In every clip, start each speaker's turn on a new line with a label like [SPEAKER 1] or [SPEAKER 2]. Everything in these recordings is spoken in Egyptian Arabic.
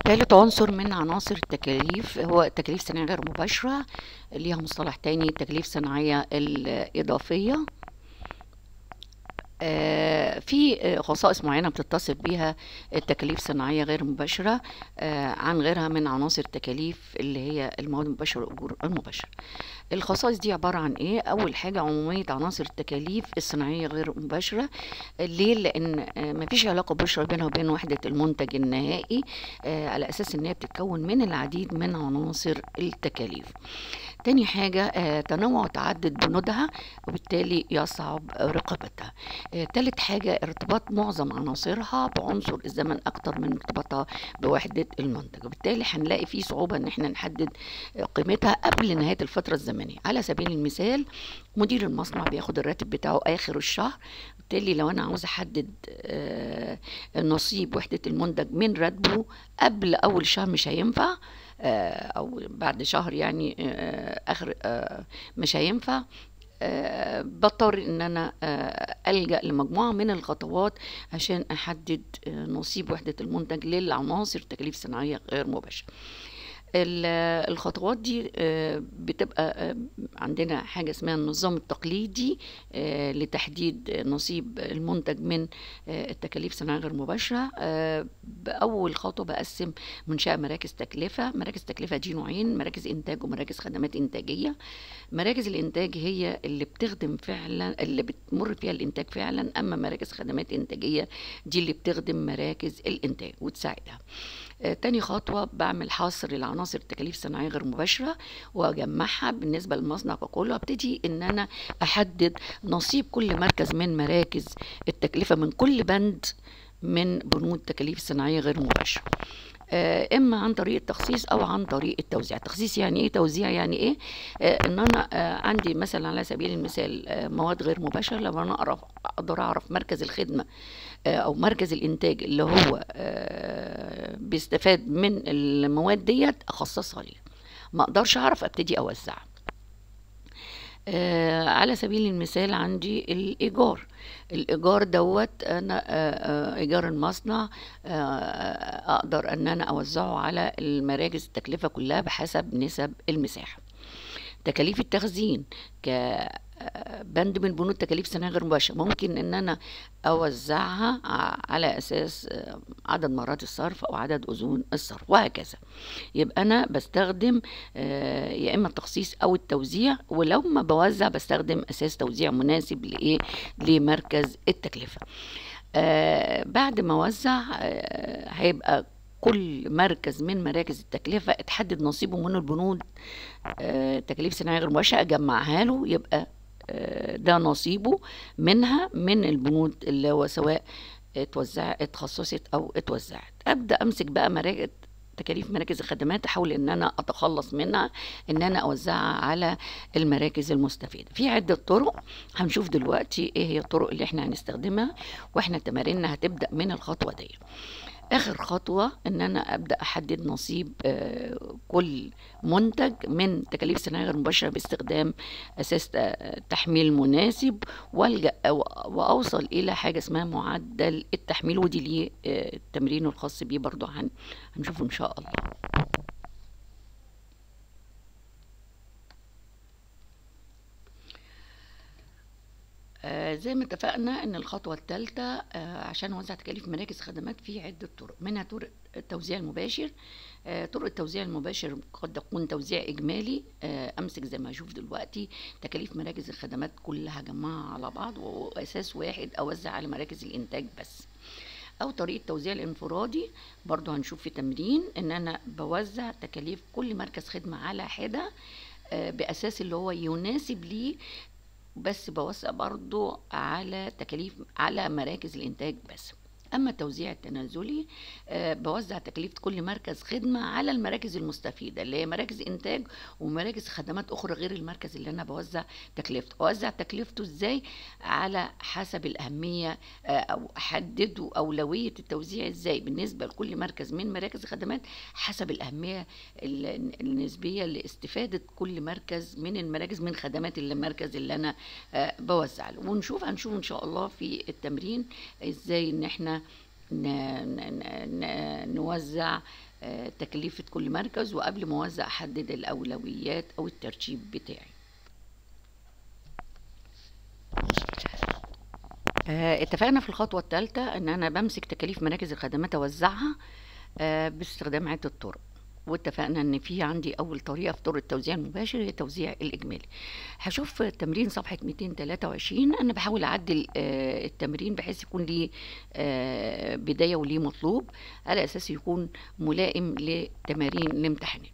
[SPEAKER 1] تالت عنصر من عناصر التكاليف هو التكاليف الصناعية غير مباشرة ليها مصطلح تاني التكاليف الصناعية الإضافية آه، في آه، خصائص معينة بتتصف بيها التكاليف الصناعية غير مباشرة آه، عن غيرها من عناصر التكاليف اللي هي المواد المباشرة والأجور المباشرة الخصائص دي عبارة عن إيه؟ أول حاجة عمومية عناصر التكاليف الصناعية غير مباشرة ليه؟ لأن آه، مفيش علاقة مباشرة بينها وبين وحدة المنتج النهائي آه، على أساس إن هي بتتكون من العديد من عناصر التكاليف تاني حاجة آه، تنوع وتعدد بنودها وبالتالي يصعب رقابتها آه، تالت حاجة ارتباط معظم عناصرها بعنصر الزمن أكتر من ارتباطها بوحدة المنتج وبالتالي هنلاقي في صعوبة إن احنا نحدد قيمتها قبل نهاية الفترة الزمنية على سبيل المثال مدير المصنع بياخد الراتب بتاعه آخر الشهر بالتالي لو أنا عاوز أحدد آه، نصيب وحدة المنتج من راتبه قبل أول شهر مش هينفع آه، أو بعد شهر يعني آه، آخر آه، مش هينفع آه، بضطر ان انا آه، الجا لمجموعه من الخطوات عشان احدد آه، نصيب وحده المنتج للعناصر التكاليف الصناعيه غير مباشره ال- الخطوات دي آه، بتبقى آه، عندنا حاجة اسمها النظام التقليدي آه، لتحديد نصيب المنتج من آه، التكاليف الصناعية غير مباشرة آه، بأول خطوة بقسم منشأة مراكز تكلفة مراكز تكلفة دي نوعين مراكز إنتاج ومراكز خدمات إنتاجية مراكز الإنتاج هي اللي بتخدم فعلا اللي بتمر فيها الإنتاج فعلا أما مراكز خدمات إنتاجية دي اللي بتخدم مراكز الإنتاج وتساعدها آه، تاني خطوة بعمل حصر لعناصر التكاليف الصناعية غير مباشرة وأجمعها بالنسبة للمصنع ككل وابتدي إن أنا أحدد نصيب كل مركز من مراكز التكلفة من كل بند من بنود التكاليف الصناعية غير مباشرة آه، اما عن طريق التخصيص او عن طريق التوزيع التخصيص يعني ايه توزيع يعني ايه آه، ان انا آه، عندي مثلا على سبيل المثال آه، مواد غير مباشره لما انا اعرف اقدر اعرف مركز الخدمه آه، او مركز الانتاج اللي هو آه، بيستفاد من المواد ديت اخصصها ليه ما اقدرش اعرف ابتدي اوزعها آه على سبيل المثال عندي الإيجار الإيجار دوت أنا آه آه إيجار المصنع آه أقدر أن أنا أوزعه على المراكز التكلفة كلها بحسب نسب المساحة تكاليف التخزين ك آه، بند من بنود تكاليف صناعية غير مباشرة ممكن ان انا اوزعها ع- على اساس آه، عدد مرات الصرف او عدد اذون الصرف وهكذا يبقى انا بستخدم آه، يا اما التخصيص او التوزيع ولو ما بوزع بستخدم اساس توزيع مناسب لايه لمركز التكلفة آه، بعد ما اوزع آه، هيبقى كل مركز من مراكز التكلفة اتحدد نصيبه من البنود آه، تكاليف صناعية غير مباشرة أجمعها له يبقى آه، ده نصيبه منها من البنود اللي هو سواء اتوزع اتخصصت أو اتوزعت أبدأ أمسك بقى مراكز تكاليف مراكز الخدمات احاول ان انا اتخلص منها ان انا اوزعها على المراكز المستفيده في عده طرق هنشوف دلوقتي ايه هي الطرق اللي احنا هنستخدمها واحنا تماريننا هتبدا من الخطوه دي اخر خطوه ان انا ابدا احدد نصيب آه، كل منتج من تكاليف صناعيه غير مباشره باستخدام اساس آه، تحميل مناسب والجا أو- واوصل الى حاجه اسمها معدل التحميل ودي ليه آه، التمرين الخاص بيه برضو هن- هنشوفه ان شاء الله آه، زي ما اتفقنا ان الخطوه الثالثه عشان اوزع تكاليف مراكز خدمات في عده طرق منها طرق التوزيع المباشر آه، طرق التوزيع المباشر قد يكون توزيع اجمالي آه، امسك زي ما اشوف دلوقتي تكاليف مراكز الخدمات كلها اجمعها على بعض واساس واحد اوزع على مراكز الانتاج بس او طريقه التوزيع الانفرادي برضو هنشوف في تمرين ان انا بوزع تكاليف كل مركز خدمه على حده آه، باساس اللي هو يناسب ليه بس بوزع برضو على تكاليف على مراكز الإنتاج بس أما التوزيع التنازلي آه، بوزع تكاليف كل مركز خدمة على المراكز المستفيدة اللي هي مراكز إنتاج ومراكز خدمات أخرى غير المركز اللي أنا بوزع تكلفته أوزع تكلفته إزاي على حسب الأهمية آه، أو أحدده أولوية التوزيع إزاي بالنسبة لكل مركز من مراكز الخدمات حسب الأهمية ال- النسبية لاستفادة كل مركز من المراكز من خدمات المركز اللي أنا آه، بوزع له ونشوف هنشوف إن شاء الله في التمرين إزاي إن إحنا ن- ن- ن- نوزع آه، تكلفة كل مركز وقبل ما اوزع احدد الاولويات او الترتيب بتاعي آه، اتفقنا في الخطوة الثالثة ان انا بمسك تكاليف مراكز الخدمات اوزعها آه، باستخدام عدة طرق واتفقنا ان في عندي اول طريقه في طرق التوزيع المباشر هي التوزيع الاجمالي هشوف تمرين صفحه 223 انا بحاول اعدل آه، التمرين بحيث يكون ليه آه، بدايه وليه مطلوب على اساس يكون ملائم لتمارين الامتحانات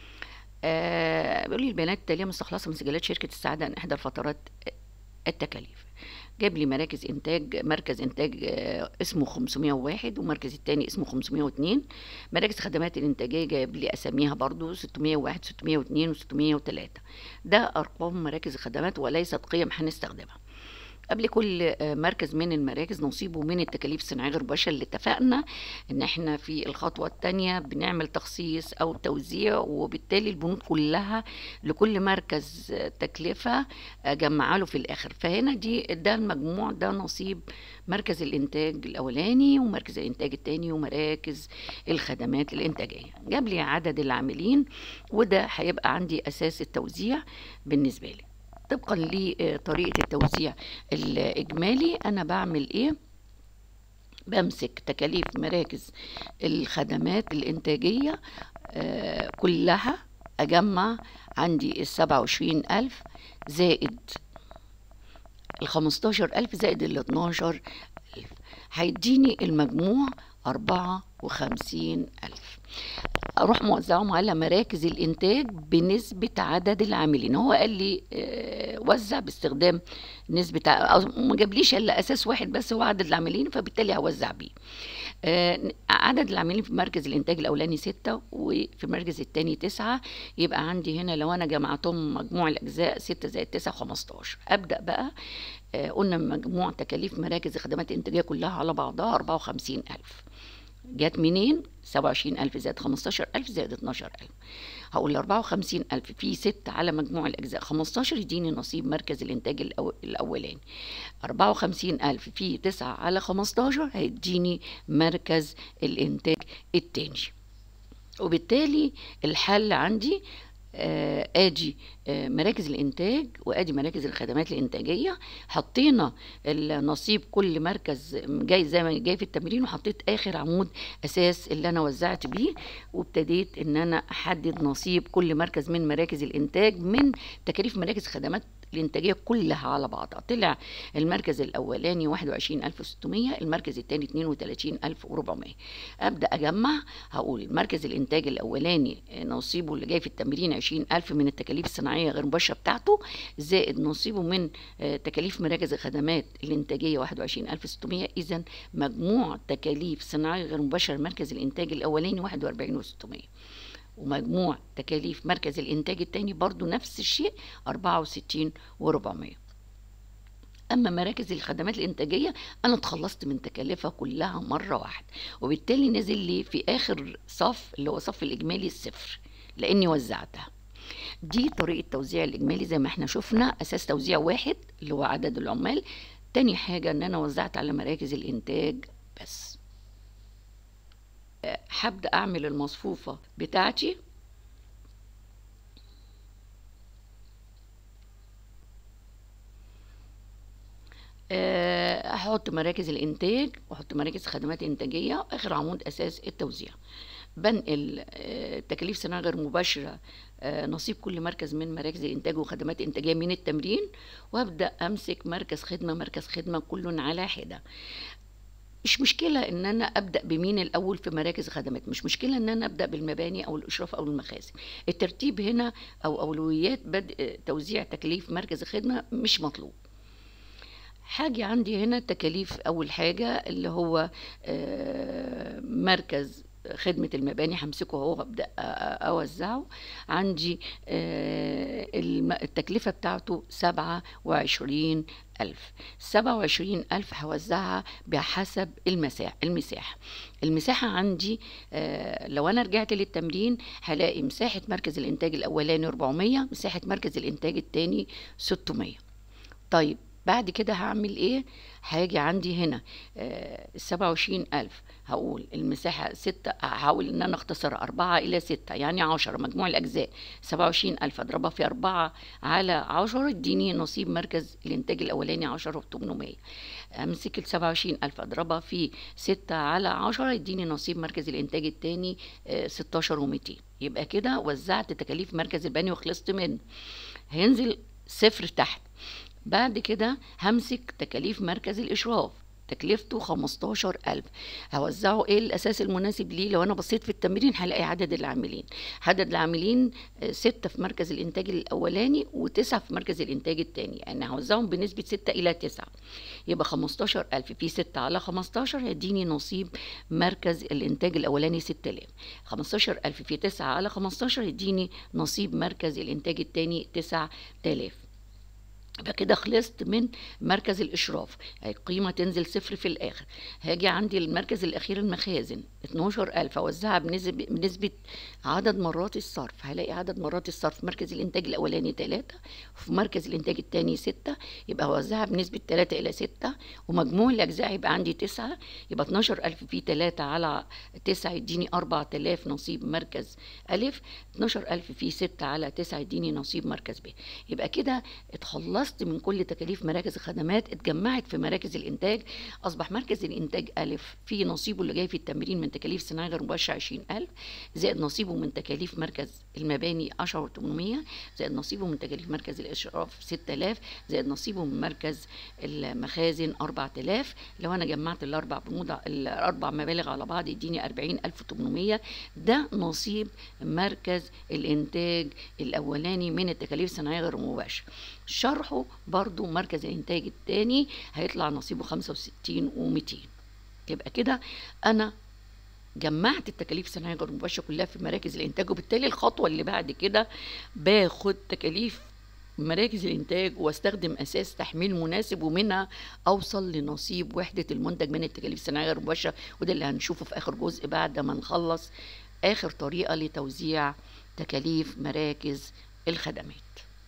[SPEAKER 1] آه، بيقول لي البيانات التاليه مستخلصه من سجلات شركه السعاده عن احدى الفترات التكاليف جاب لي مراكز انتاج مركز انتاج آه، اسمه 501 ومركز التاني اسمه 502 مراكز خدمات الانتاجيه جايب لي اساميها برضو 601 602 و603 ده ارقام مراكز الخدمات وليست قيم هنستخدمها قبل كل آه، مركز من المراكز نصيبه من التكاليف الصناعيه غير مباشره اللي اتفقنا ان احنا في الخطوه الثانيه بنعمل تخصيص او توزيع وبالتالي البنود كلها لكل مركز آه، تكلفه اجمعها له في الاخر فهنا دي ده المجموع ده نصيب مركز الانتاج الاولاني ومركز الانتاج الثاني ومراكز الخدمات الانتاجيه جاب لي عدد العاملين وده هيبقى عندي اساس التوزيع بالنسبه لي طبقا لطريقه التوزيع الاجمالي انا بعمل ايه بمسك تكاليف مراكز الخدمات الإنتاجية آه، كلها أجمع عندي السبعة وعشرين ألف زائد الخمستاشر ألف زائد الاتناشر ألف هيديني المجموع أربعة وخمسين ألف أروح موزعهم على مراكز الإنتاج بنسبة عدد العاملين هو قال لي آه، وزع باستخدام نسبة ع- أو ما جابليش إلا أساس واحد بس هو عدد العاملين فبالتالي هوزع بيه آه، عدد العاملين في مركز الإنتاج الأولاني ستة وفي المركز التاني تسعة يبقى عندي هنا لو أنا جمعتهم مجموع الأجزاء ستة زائد تسعة خمستاشر أبدأ بقى آه، قلنا مجموع تكاليف مراكز الخدمات الإنتاجية كلها على بعضها أربعة وخمسين ألف جت منين؟ سبعة وعشرين ألف زائد خمستاشر ألف زائد اتناشر ألف هقول أربعة وخمسين ألف في ستة على مجموع الأجزاء خمستاشر يديني نصيب مركز الإنتاج الأو- الأولاني أربعة وخمسين ألف في تسعة على خمستاشر هيديني مركز الإنتاج التاني وبالتالي الحل عندي آه، ادي آه، مراكز الانتاج وادي مراكز الخدمات الانتاجيه حطينا النصيب كل مركز جاي زي ما جاي في التمرين وحطيت اخر عمود اساس اللي انا وزعت بيه وابتديت ان انا احدد نصيب كل مركز من مراكز الانتاج من تكاليف مراكز الخدمات الانتاجيه كلها على بعضها طلع المركز الاولاني 21600 المركز الثاني 32400 ابدا اجمع هقول مركز الانتاج الاولاني نصيبه اللي جاي في التمرين 20000 من التكاليف الصناعيه غير مباشره بتاعته زائد نصيبه من آه، تكاليف مراكز الخدمات الانتاجيه 21600 اذا مجموع تكاليف صناعيه غير مباشره مركز الانتاج الاولاني 41600 ومجموع تكاليف مركز الإنتاج التاني برضو نفس الشيء 64 و400 أما مراكز الخدمات الإنتاجية أنا اتخلصت من تكاليفها كلها مرة واحدة وبالتالي نزل لي في آخر صف اللي هو صف الإجمالي الصفر لأني وزعتها دي طريقة توزيع الإجمالي زي ما احنا شفنا أساس توزيع واحد اللي هو عدد العمال تاني حاجة إن أنا وزعت على مراكز الإنتاج بس هبدأ أعمل المصفوفة بتاعتي آه، هحط مراكز الإنتاج وأحط مراكز خدمات إنتاجية آخر عمود أساس التوزيع بنقل آه، تكاليف صناعة غير مباشرة آه، نصيب كل مركز من مراكز الإنتاج وخدمات إنتاجية من التمرين وأبدأ أمسك مركز خدمة مركز خدمة كل على حدة مش مشكلة ان انا ابدأ بمين الاول في مراكز خدمات مش مشكلة ان انا ابدأ بالمباني او الاشراف او المخازن الترتيب هنا او اولويات بدء توزيع تكاليف مركز الخدمة مش مطلوب حاجة عندي هنا تكاليف أول حاجة اللي هو آه، مركز خدمة المباني همسكه اهو وابدأ أ- أ- أوزعه عندي آه، الم- التكلفة بتاعته سبعة وعشرين ألف سبعة وعشرين ألف هوزعها بحسب المساحة المساحة المساحة عندي آه، لو أنا رجعت للتمرين هلاقي مساحة مركز الإنتاج الأولاني 400 مساحة مركز الإنتاج التاني 600 طيب بعد كده هعمل ايه هاجي عندي هنا السبعة وعشرين ألف هقول المساحة ستة هحاول ان انا اختصر أربعة إلى ستة يعني عشرة مجموع الأجزاء سبعة وعشرين ألف أضربها في أربعة على عشرة اديني نصيب مركز الإنتاج الأولاني عشرة وتمنمية أمسك السبعة وعشرين ألف أضربها في ستة على عشرة يديني نصيب مركز الإنتاج التاني ستاشر وميتين يبقى كده وزعت تكاليف مركز البني وخلصت منه هينزل صفر تحت بعد كده همسك تكاليف مركز الإشراف تكلفته خمستاشر ألف هوزعه ايه الأساس المناسب ليه لو أنا بصيت في التمرين هلاقي عدد العاملين عدد العاملين ستة في مركز الإنتاج الأولاني وتسعة في مركز الإنتاج التاني يعني هوزعهم بنسبة ستة إلى تسعة يبقى خمستاشر ألف في ستة على خمستاشر يديني نصيب مركز الإنتاج الأولاني ستة آلاف خمستاشر ألف في تسعة على خمستاشر يديني نصيب مركز الإنتاج التاني تسعة آلاف يبقى كده خلصت من مركز الإشراف القيمة تنزل صفر في الآخر هاجي عندي المركز الأخير المخازن 12000 أوزعها بنسبة, بنسبة عدد مرات الصرف هلاقي عدد مرات الصرف في مركز الإنتاج الأولاني 3 وفي مركز الإنتاج الثاني 6 يبقى أوزعها بنسبة 3 إلى 6 ومجموع الأجزاء يبقى عندي 9 يبقى 12000 في 3 على 9 يديني 4000 نصيب مركز ألف 12000 في 6 على 9 يديني نصيب مركز ب يبقى كده اتخلصت خلصت من كل تكاليف مراكز الخدمات اتجمعت في مراكز الإنتاج أصبح مركز الإنتاج ألف في نصيبه اللي جاي في التمرين من تكاليف صناعي غير مباشرة 20000 زائد نصيبه من تكاليف مركز المباني 10800 زائد نصيبه من تكاليف مركز الإشراف 6000 زائد نصيبه من مركز المخازن 4000 لو أنا جمعت الأربع بنود الأربع مبالغ على بعض يديني 40800 ده نصيب مركز الإنتاج الأولاني من التكاليف الصناعية غير مباشرة شرحه برضو مركز الإنتاج التاني هيطلع نصيبه 65 و200 يبقى كده أنا جمعت التكاليف الصناعية غير المباشرة كلها في مراكز الإنتاج وبالتالي الخطوة اللي بعد كده باخد تكاليف مراكز الإنتاج واستخدم أساس تحميل مناسب ومنها أوصل لنصيب وحدة المنتج من التكاليف الصناعية غير المباشرة وده اللي هنشوفه في آخر جزء بعد ما نخلص آخر طريقة لتوزيع تكاليف مراكز الخدمات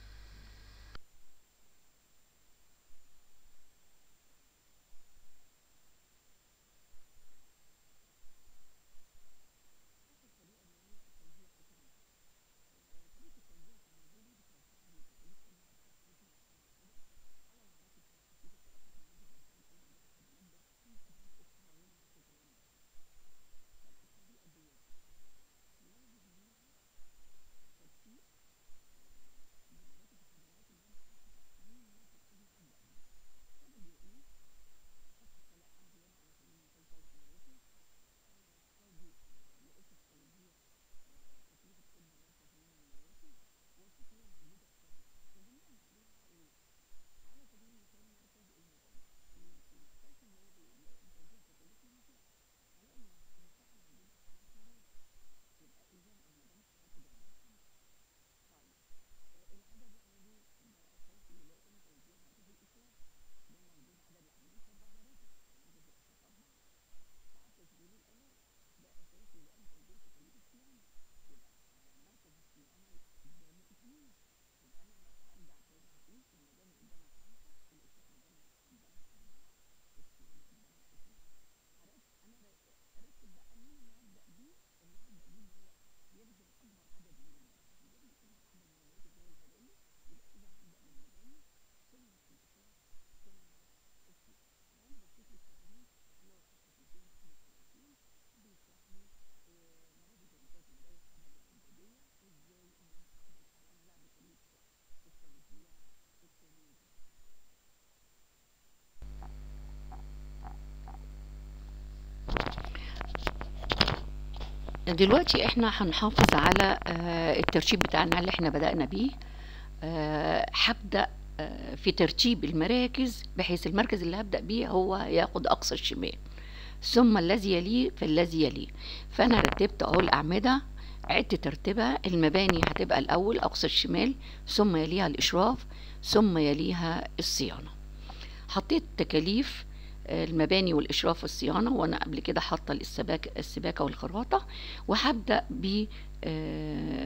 [SPEAKER 1] دلوقتي احنا هنحافظ على آه، الترتيب بتاعنا اللي احنا بدأنا بيه آه، هبدأ آه، في ترتيب المراكز بحيث المركز اللي هبدأ بيه هو ياخد أقصى الشمال ثم الذي يليه فالذي يليه فأنا رتبت أهو الأعمدة عدت ترتيبها المباني هتبقى الأول أقصى الشمال ثم يليها الإشراف ثم يليها الصيانة حطيت تكاليف المباني والإشراف والصيانة وأنا قبل كده حاطة السباك السباكة والخراطة وهبدأ ب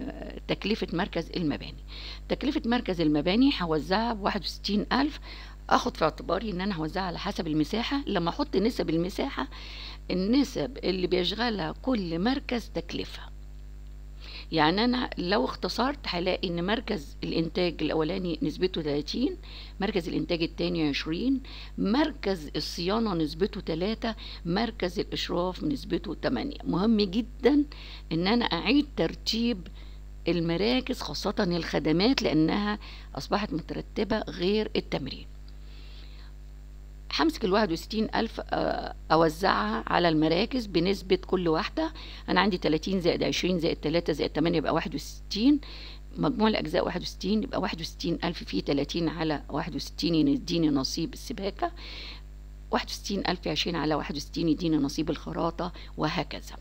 [SPEAKER 1] تكلفة مركز المباني تكلفة مركز المباني هوزعها بواحد وستين ألف اخد في اعتباري ان انا هوزعها على حسب المساحة لما احط نسب المساحة النسب اللي بيشغلها كل مركز تكلفة يعني انا لو اختصرت هلاقي ان مركز الانتاج الاولاني نسبته 30 مركز الانتاج الثاني 20 مركز الصيانة نسبته 3 مركز الاشراف نسبته 8 مهم جدا ان انا اعيد ترتيب المراكز خاصة الخدمات لانها اصبحت مترتبة غير التمرين همسك الواحد وستين ألف آه، أوزعها على المراكز بنسبة كل واحدة أنا عندي تلاتين زائد عشرين زائد تلاتة زائد تمانية يبقى واحد وستين مجموع الأجزاء واحد وستين يبقى واحد وستين ألف فيه تلاتين على واحد وستين يديني نصيب السباكة واحد وستين ألف عشرين على واحد وستين يديني نصيب الخراطة وهكذا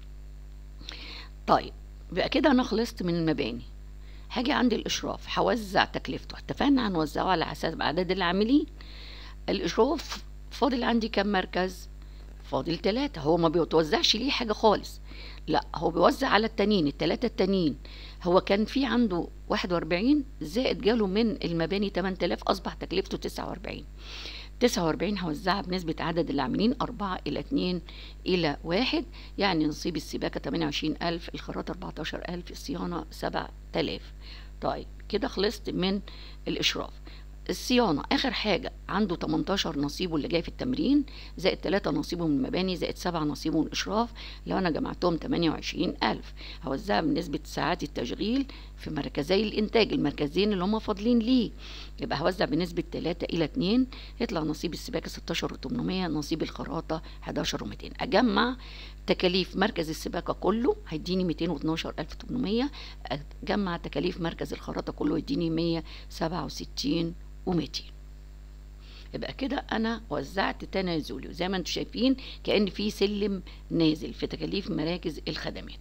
[SPEAKER 1] طيب بقى كده أنا خلصت من المباني هاجي عند الإشراف هوزع تكلفته اتفقنا هنوزعه على حسب عدد العاملين الإشراف فاضل عندي كام مركز فاضل ثلاثة هو ما بيتوزعش ليه حاجة خالص لا هو بيوزع على التانيين التلاتة التانيين هو كان في عنده واحد واربعين زائد جاله من المباني تمن تلاف أصبح تكلفته تسعة واربعين تسعة واربعين هوزعها بنسبة عدد العاملين أربعة إلى اتنين إلى واحد يعني نصيب السباكة تمانية وعشرين ألف الخراطة أربعتاشر ألف الصيانة سبع تلاف طيب كده خلصت من الإشراف الصيانة آخر حاجة عنده 18 نصيبه اللي جاي في التمرين زائد 3 نصيبه من المباني زائد 7 نصيبه من الإشراف لو أنا جمعتهم 28 ألف هوزعها بنسبة ساعات التشغيل في مركزي الإنتاج المركزين اللي هم فاضلين ليه يبقى هوزع بنسبة 3 إلى 2 يطلع نصيب السباكة 16 و800 نصيب الخراطة 11 و200 أجمع تكاليف مركز السباكة كله هيديني 212800 أجمع تكاليف مركز الخراطة كله يديني 167 و200 يبقى كده انا وزعت تنازلي وزي ما انتم شايفين كان في سلم نازل في تكاليف مراكز الخدمات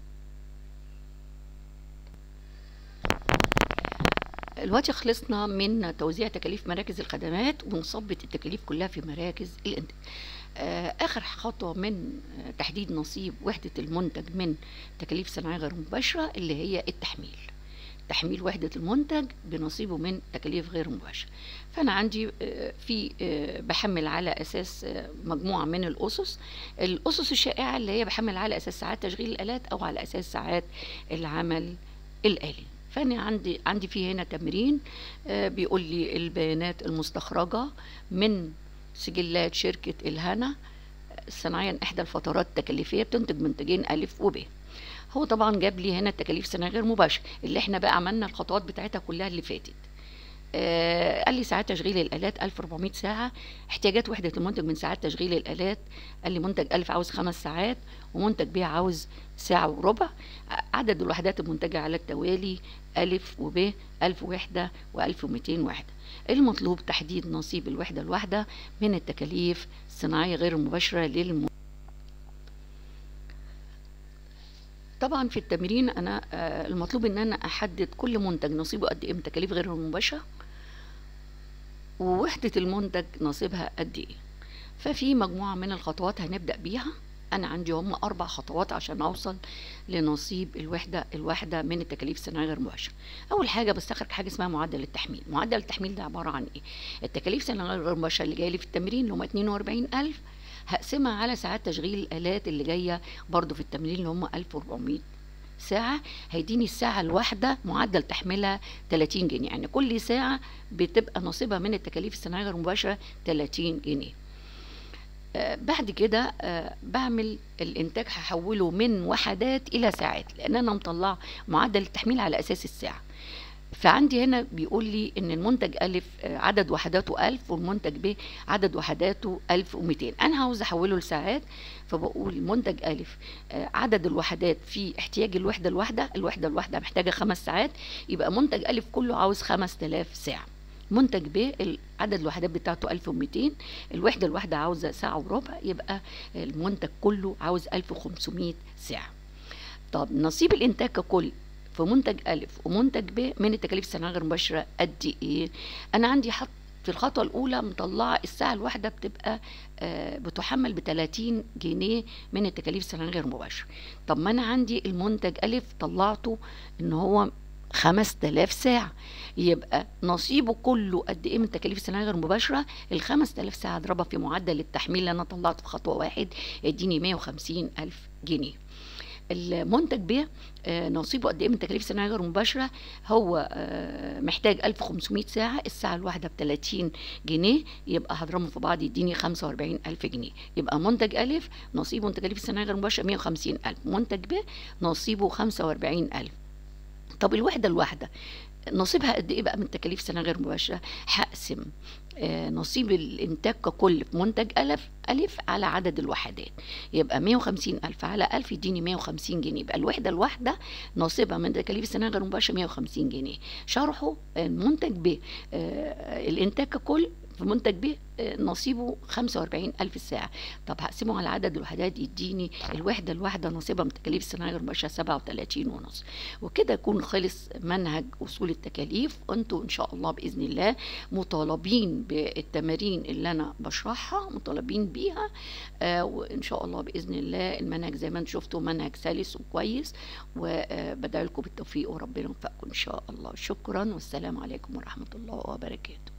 [SPEAKER 1] دلوقتي خلصنا من توزيع تكاليف مراكز الخدمات ونصبت التكاليف كلها في مراكز الانتاج آه، اخر خطوه من آه، تحديد نصيب وحده المنتج من تكاليف صناعيه غير مباشره اللي هي التحميل تحميل وحدة المنتج بنصيبه من تكاليف غير مباشرة فأنا عندي آه، في آه، بحمل على أساس آه، مجموعة من الأسس الأسس الشائعة اللي هي بحمل على أساس ساعات تشغيل الآلات أو على أساس ساعات العمل الآلي فأنا عندي عندي في هنا تمرين بيقول لي البيانات المستخرجة من سجلات شركة الهنا صناعيا إحدى الفترات التكليفية بتنتج منتجين ألف وب هو طبعا جاب لي هنا التكاليف سنة غير مباشرة اللي احنا بقى عملنا الخطوات بتاعتها كلها اللي فاتت آه قال لي ساعات تشغيل الآلات 1400 ساعة احتياجات وحدة المنتج من ساعات تشغيل الآلات قال لي منتج ألف عاوز خمس ساعات ومنتج ب عاوز ساعة وربع عدد الوحدات المنتجة على التوالي ألف وب ألف وحدة وألف ومئتين وحدة المطلوب تحديد نصيب الوحدة الواحدة من التكاليف الصناعية غير المباشرة للم طبعا في التمرين انا آه، المطلوب ان انا احدد كل منتج نصيبه قد ايه من تكاليف غير المباشره ووحده المنتج نصيبها قد ايه ففي مجموعه من الخطوات هنبدا بيها انا عندي هم اربع خطوات عشان اوصل لنصيب الوحده الواحده من التكاليف الصناعيه غير المباشره اول حاجه بستخرج حاجه اسمها معدل التحميل معدل التحميل ده عباره عن ايه التكاليف الصناعيه غير المباشره اللي جايه لي في التمرين اللي هم 42000 هقسمها على ساعات تشغيل الآلات اللي جاية برضو في التمرين اللي هم 1400 ساعة هيديني الساعة الواحدة معدل تحميلها 30 جنيه يعني كل ساعة بتبقى نصيبها من التكاليف الصناعية غير المباشرة 30 جنيه آه بعد كده آه بعمل الانتاج هحوله من وحدات الى ساعات لان انا مطلع معدل التحميل على اساس الساعه فعندي هنا بيقول لي ان المنتج ألف آه، عدد وحداته ألف والمنتج ب عدد وحداته ألف ومئتين أنا عاوز أحوله لساعات فبقول منتج ألف آه، عدد الوحدات في احتياج الوحدة الواحدة الوحدة الواحدة محتاجة خمس ساعات يبقى منتج ألف كله عاوز خمس تلاف ساعة منتج ب عدد الوحدات بتاعته 1200 الوحدة الواحدة عاوزة ساعة وربع يبقى المنتج كله عاوز 1500 ساعة طب نصيب الإنتاج ككل في منتج ألف ومنتج ب من التكاليف الصناعية غير المباشرة قد إيه؟ أنا عندي حط في الخطوة الأولى مطلعة الساعة الواحدة بتبقى آه بتحمل ب 30 جنيه من التكاليف الصناعية غير المباشرة. طب ما أنا عندي المنتج ألف طلعته إن هو 5000 ساعة يبقى نصيبه كله قد ايه من التكاليف الصناعية غير المباشرة ال 5000 ساعة اضربها في معدل التحميل اللي انا طلعته في خطوة واحد اديني 150 ألف جنيه المنتج ب آه، نصيبه قد ايه من التكاليف الصناعيه غير المباشره هو آه، محتاج 1500 ساعه الساعه الواحده ب 30 جنيه يبقى هضربهم في بعض يديني 45000 جنيه يبقى منتج الف نصيبه من التكاليف الصناعيه غير المباشره 150000 منتج ب نصيبه 45000 طب الوحده الواحده نصيبها قد ايه بقى من التكاليف الصناعيه غير المباشره هقسم آه، نصيب الانتاج ككل في منتج الف الف على عدد الوحدات يبقى 150 الف على 1000 يديني 150 جنيه يبقى الوحده الواحده نصيبها من التكاليف الصناعيه غير المباشره 150 جنيه شرحه المنتج ب آه، الانتاج ككل في منتج ب آه، نصيبه 45 ألف ساعة طب هقسمه على عدد الوحدات يديني الوحدة الواحدة نصيبها من التكاليف الصناعية غير المباشرة 37 ونص وكده يكون خلص منهج أصول التكاليف وانتوا إن شاء الله بإذن الله مطالبين بالتمارين اللي أنا بشرحها مطالبين بيها آه وإن شاء الله بإذن الله المنهج زي ما انتم شفتوا منهج سلس وكويس وبدعي لكم بالتوفيق وربنا يوفقكم إن شاء الله شكرا والسلام عليكم ورحمة الله وبركاته